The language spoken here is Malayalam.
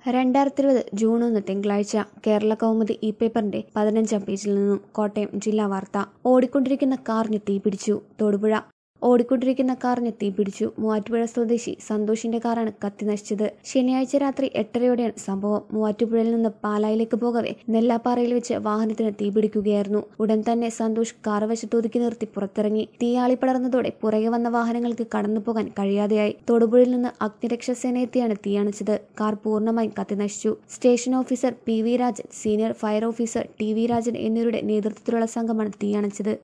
രണ്ടായിരത്തി ഇരുപത് ജൂൺ ഒന്ന് തിങ്കളാഴ്ച കേരള കൗമുദി ഈ പേപ്പറിന്റെ പതിനഞ്ചാം പേജിൽ നിന്നും കോട്ടയം ജില്ലാ വാർത്ത ഓടിക്കൊണ്ടിരിക്കുന്ന കാറിന് തീപിടിച്ചു തൊടുപുഴ ഓടിക്കൊണ്ടിരിക്കുന്ന കാറിന് തീപിടിച്ചു മൂവാറ്റുപുഴ സ്വദേശി സന്തോഷിന്റെ കാറാണ് കത്തി നശിച്ചത് ശനിയാഴ്ച രാത്രി എട്ടരയോടെയാണ് സംഭവം മൂവാറ്റുപുഴയിൽ നിന്ന് പാലായിലേക്ക് പോകവെ നെല്ലാപ്പാറയിൽ വെച്ച് വാഹനത്തിന് തീപിടിക്കുകയായിരുന്നു ഉടൻ തന്നെ സന്തോഷ് കാർ വശത്തൊതുക്കി നിർത്തി പുറത്തിറങ്ങി തീയാളി പടർന്നതോടെ പുറകെ വന്ന വാഹനങ്ങൾക്ക് കടന്നുപോകാൻ കഴിയാതെയായി തൊടുപുഴയിൽ നിന്ന് അഗ്നിരക്ഷാസേന എത്തിയാണ് തീയണച്ചത് കാർ പൂർണ്ണമായും കത്തിനശിച്ചു station officer P V Rajan senior fire officer T V Rajan എന്നിവരുടെ നേതൃത്വത്തിലുള്ള സംഘമാണ് തീയണച്ചത്